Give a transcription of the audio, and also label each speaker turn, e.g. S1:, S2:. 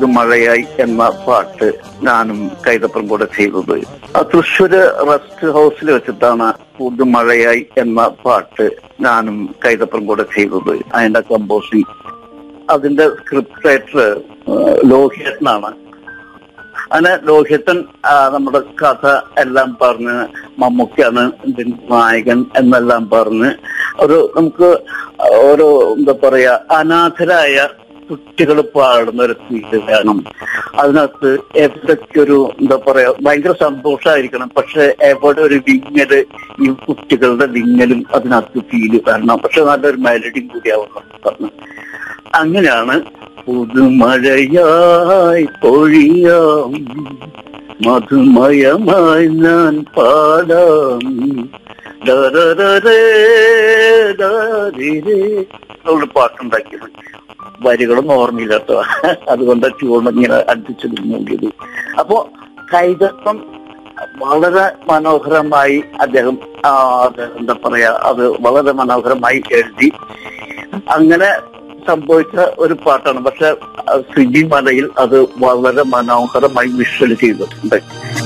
S1: പുതുമഴയായി എന്ന പാട്ട് ഞാനും കൈതപ്പുറം കൂടെ ചെയ്തത് ആ തൃശ്ശൂര് റെസ്റ്റ് ഹൗസിൽ വെച്ചിട്ടാണ് പുതുമഴയായി എന്ന പാട്ട് ഞാനും കൈതപ്പുറം കൂടെ ചെയ്തത് അതിന്റെ കമ്പോസിങ് അതിന്റെ സ്ക്രിപ്റ്റ് റൈറ്റർ ലോഹിയനാണ് അങ്ങനെ ലോഹിതൻ ആ, നമ്മുടെ കഥ എല്ലാം പറഞ്ഞ് മമ്മൂക്കാണ് ഇതിന്റെ നായകൻ എന്നെല്ലാം പറഞ്ഞ് ഒരു നമുക്ക് ഒരു എന്താ പറയാ അനാഥരായ കുട്ടികൾ പാടുന്ന ഒരു ഫീല് വേണം അതിനകത്ത് എവിടൊക്കെ ഒരു എന്താ പറയാ ഭയങ്കര സന്തോഷമായിരിക്കണം പക്ഷെ എവിടെ ഒരു വിങ്ങല് ഈ കുട്ടികളുടെ വിങ്ങലും അതിനകത്ത് ഫീല് വരണം പക്ഷെ നല്ലൊരു മെലഡിയും കൂടിയാവണം പറഞ്ഞു അങ്ങനെയാണ് പുതുമഴയായി പൊഴിയാം മധുമയമായി ഞാൻ പാടാം ദരരരേ, ദാരിരേ. ഒരു പാട്ടുണ്ടാക്കിയത് വരികളൊന്നും ഓർമ്മയില്ല കേട്ടോ അതുകൊണ്ട് ട്യൂൺ ഇങ്ങനെ അടുപ്പിച്ചത് മൂടിയത് അപ്പോ കൈതത്വം വളരെ മനോഹരമായി അദ്ദേഹം ആ, അത് എന്താ പറയാ അത് വളരെ മനോഹരമായി എഴുതി അങ്ങനെ സംഭവിച്ച ഒരു പാട്ടാണ് പക്ഷെ സിജി മലയിൽ അത് വളരെ മനോഹരമായി വിഷ്വൽ ചെയ്തിട്ടുണ്ട്